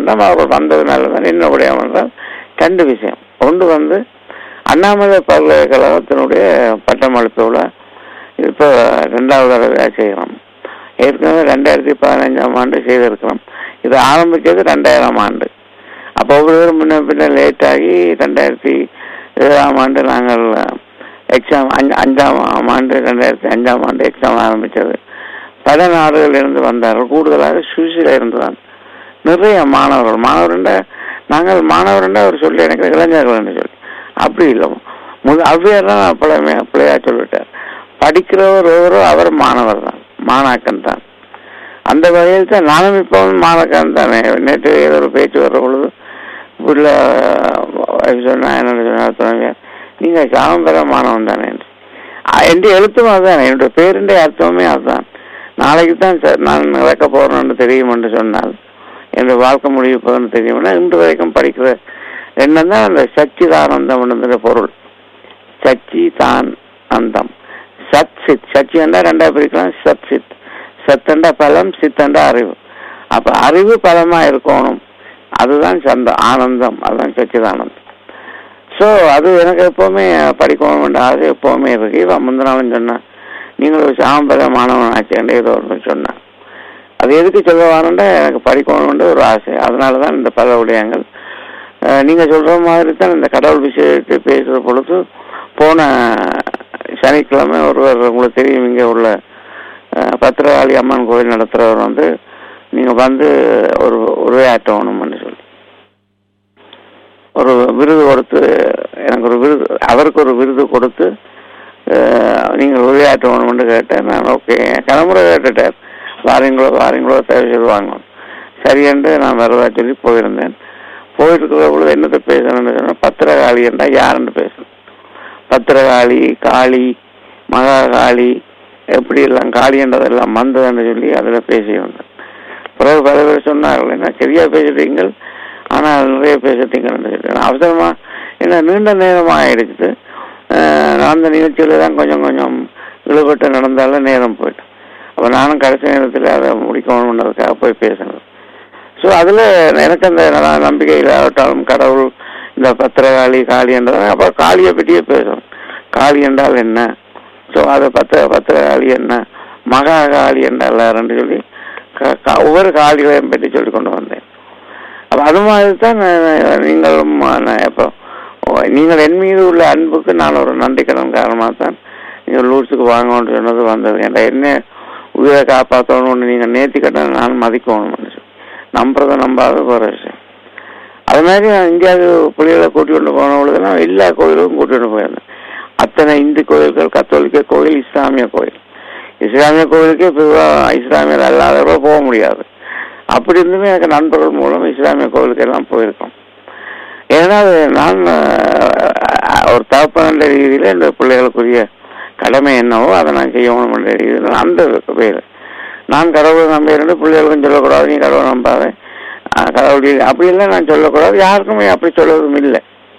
வேண்டாம் அவர்கள் வந்தது நல்லதான் என்ன விடயம் என்றால் ரெண்டு விஷயம் ஒன்று வந்து அண்ணாமலை பல்கலைக்கழகத்தினுடைய பட்டமளிப்பு விழா இப்போ ரெண்டாவது தடவை செய்கிறோம் ஏற்கனவே ரெண்டாயிரத்தி பதினஞ்சாம் ஆண்டு செய்திருக்கிறோம் இது ஆரம்பிச்சது ரெண்டாயிரம் ஆண்டு அப்போ ஒவ்வொருவரும் முன்ன பின்ன லேட் ஆகி ரெண்டாயிரத்தி ஏழாம் ஆண்டு நாங்கள் எக்ஸாம் அஞ்சு அஞ்சாம் ஆண்டு ரெண்டாயிரத்தி அஞ்சாம் ஆண்டு எக்ஸாம் ஆரம்பித்தது பல நாடுகளில் இருந்து வந்தார்கள் கூடுதலாக சுவிஸில் இருந்து தான் நிறைய மாணவர்கள் மாணவருண்ட நாங்கள் மாணவருண்ட அவர் சொல்லி எனக்கு இளைஞர்கள் சொல்லி அப்படி இல்லை முத அவ்வையார் தான் பிள்ளைமையா பிள்ளையா சொல்லிட்டார் படிக்கிறவர் ஒவ்வொரு அவர் மாணவர் தான் மாணாக்கன் தான் அந்த வகையில் தான் நானும் இப்போ மாணாக்கன் தானே நேற்று ஏதோ ஒரு பேச்சு வர்ற பொழுது உள்ள சொன்னா என்ன சொன்னா நீங்கள் சாமம் பெற மாணவன் தானே என்று என் எழுத்தும் அதுதான் என்னுடைய பேருடைய அர்த்தமே அதுதான் நாளைக்கு தான் சார் நான் இறக்க போறேன்னு தெரியும் என்று சொன்னால் என்னுடைய வாழ்க்கை முடிவு போகணும்னு தெரியும்னா இன்று வரைக்கும் படிக்கிற எண்ணம் தான் அந்த சச்சிதானந்தம் என்ற பொருள் சச்சி தான் அந்தம் சத் சித் சச்சி என்றா ரெண்டா பிரிக்கலாம் சத் சித் சத்தண்டா பலம் சித்தண்டா அறிவு அப்ப அறிவு பலமா இருக்கணும் அதுதான் சந்த ஆனந்தம் அதுதான் சச்சிதானந்தம் ஸோ அது எனக்கு எப்பவுமே படிக்கணும் என்ற ஆசை எப்பவுமே இருக்கு இவன் முந்தினாலும் சொன்னான் நீங்கள் ஒரு சாம்பல மாணவன் ஆச்சேன் ஏதோ ஒன்று சொன்னான் அது எதுக்கு சொல்ல வரேன்டா எனக்கு படிக்கணும்ன்ற ஒரு ஆசை அதனால தான் இந்த பல விடயங்கள் நீங்கள் சொல்கிற மாதிரி தான் இந்த கடவுள் விஷயத்தை பேசுகிற பொழுது போன சனிக்கிழமை ஒருவர் உங்களுக்கு தெரியும் இங்கே உள்ள பத்திரகாளி அம்மன் கோயில் நடத்துகிறவர் வந்து நீங்கள் வந்து ஒரு உரையாற்றணும்னு சொல்லி ஒரு விருது கொடுத்து எனக்கு ஒரு விருது அவருக்கு ஒரு விருது கொடுத்து நீங்கள் உரையாற்றணும்னு கேட்டேன் நான் ஓகே கனமுறை கேட்டுட்டார் வாரீங்களோ வாரீங்களோ தேவை சொல்லுவாங்க சரி என்று நான் வரதா சொல்லி போயிருந்தேன் போயிட்டு இருக்கிற பொழுது என்னத்தை பேசணும்னு சொன்னால் பத்திரகாளி என்றால் யாருன்னு பேசணும் பத்திரகாளி காளி மகாகாளி எப்படி எல்லாம் காளி என்றதெல்லாம் மந்ததுன்னு சொல்லி அதில் பேசி வந்தேன் பிறகு பல பேர் சொன்னார்கள் என்ன சரியா பேசுறீங்கள் ஆனால் நிறைய பேசுறீங்கன்னு சொல்லி அவசரமா என்ன நீண்ட நேரமாக ஆயிடுச்சு அந்த நிகழ்ச்சியில தான் கொஞ்சம் கொஞ்சம் இழுபட்டு நடந்தாலும் நேரம் போயிட்டு அப்போ நானும் கடைசி நேரத்தில் அதை முடிக்கணுன்றதுக்காக போய் பேசினது ஸோ அதில் எனக்கு அந்த நம்பிக்கை இல்லாவிட்டாலும் கடவுள் இந்த பத்திரகாளி காளி என்றது அப்போ காளியை பற்றியே பேசணும் காளி என்றால் என்ன ஸோ அதை பத்திர பத்திரகாளி என்ன மகா காளி என்றால் ரெண்டு சொல்லி ஒவ்வொரு காளிகளையும் பற்றி சொல்லி கொண்டு வந்தேன் அப்போ அது மாதிரி தான் நீங்களும் இப்போ நீங்கள் என் மீது உள்ள அன்புக்கு நான் ஒரு நன்றிக்கடன் காரணமாக தான் நீங்கள் லூட்ஸுக்கு வாங்கணும்னு சொன்னது வந்தது ஏன்டா என்ன உயிரை காப்பாற்றணும்னு நீங்கள் நேர்த்திக்கட்ட நான் மதிக்கணும்னு சொல்லி நம்புறதை நம்பாத ஒரு விஷயம் அது மாதிரி நான் இந்தியாவுக்கு பிள்ளைகளை கூட்டி கொண்டு போன பொழுதுலாம் எல்லா கோயிலுக்கும் கூட்டி கொண்டு போயிருந்தேன் அத்தனை இந்து கோயில்கள் கத்தோலிக்க கோயில் இஸ்லாமிய கோயில் இஸ்லாமிய கோயிலுக்கு இஸ்லாமியர் அல்லாதவர்கள் போக முடியாது அப்படி இருந்துமே எனக்கு நண்பர்கள் மூலம் இஸ்லாமிய கோயிலுக்கு எல்லாம் போயிருக்கோம் ஏன்னா நான் ஒரு தகப்பன ரீதியில் இந்த பிள்ளைகளுக்குரிய கடமை என்னவோ அதை நான் செய்யணும் என்ற ரீதியில் அந்த பேர் நான் கடவுளை நம்புகிறேன் பிள்ளைகளுக்கும் சொல்லக்கூடாது நீ கடவுளை நம்பாத கடவுள் அப்படிலாம் நான் சொல்லக்கூடாது யாருக்குமே அப்படி சொல்லவும் இல்லை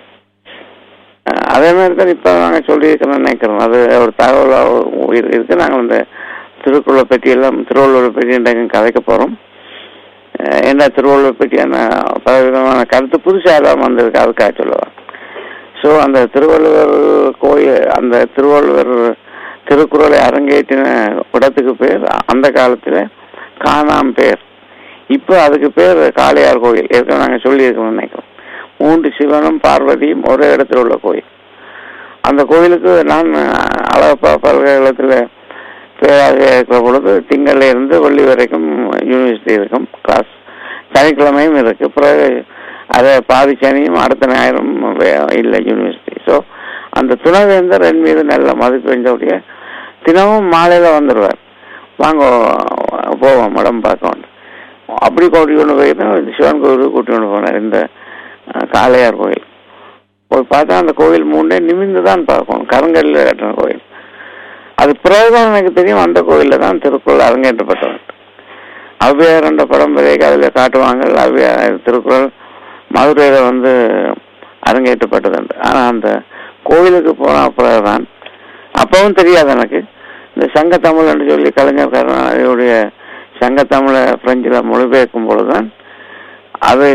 அதே மாதிரி தான் இப்போ நாங்கள் சொல்லியிருக்கிறோம் நினைக்கிறோம் அது ஒரு தகவலாக இருக்கு நாங்கள் இந்த திருக்குறளை பற்றி எல்லாம் திருவள்ளுவரை பற்றி இன்றைக்கு கதைக்க போகிறோம் என்ன திருவள்ளுவர் பற்றியான பல விதமான கருத்து புதுசாக எல்லாம் வந்திருக்கு அதுக்காக சொல்லுவாங்க ஸோ அந்த திருவள்ளுவர் கோயில் அந்த திருவள்ளுவர் திருக்குறளை அரங்கேற்றின இடத்துக்கு பேர் அந்த காலத்தில் காணாம் பேர் இப்போ அதுக்கு பேர் காளையார் கோயில் ஏற்கனவே நாங்கள் சொல்லியிருக்கோம் நினைக்கிறோம் மூன்று சிவனும் பார்வதியும் ஒரே இடத்துல உள்ள கோயில் அந்த கோயிலுக்கு நான் அழகப்பா பல்கலைக்கழகத்தில் பேராக இருக்கிற பொழுது திங்கள்ல இருந்து வெள்ளி வரைக்கும் யூனிவர்சிட்டி இருக்கும் கிளாஸ் சனிக்கிழமையும் இருக்கு பிறகு அதை பாதி சனியும் அடுத்த ஞாயிறும் இல்லை யூனிவர்சிட்டி ஸோ அந்த துணைவேந்தர் என் மீது நல்ல மதிப்பெஞ்சோடைய தினமும் மாலையில் வந்துடுவார் வாங்க போவோம் இடம் பார்க்க வேண்டும் அப்படி கூட்டி கொண்டு போய் தான் சிவன் கோயிலுக்கு கூட்டி கொண்டு போனார் இந்த காளையார் கோயில் போய் பார்த்தா அந்த கோயில் மூணே நிமிந்து தான் பார்க்கணும் கருங்கல்ல கட்டின கோயில் அது பிறகுதான் எனக்கு தெரியும் அந்த கோயிலில் தான் திருக்குறள் அரங்கேற்றப்பட்டவன் ஔவையார் என்ற பரம்பரைக்கு அதில் காட்டுவாங்க ஔவையார் திருக்குறள் மதுரையில் வந்து அரங்கேற்றப்பட்டது ஆனால் அந்த கோயிலுக்கு போன பிறகுதான் அப்பவும் தெரியாது எனக்கு இந்த சங்கத்தமிழ் என்று சொல்லி கலைஞர் கருணாநிதியுடைய சங்கத்தமிழை பிரெஞ்சில் மொழிபெயர்க்கும் பொழுதுதான் அதை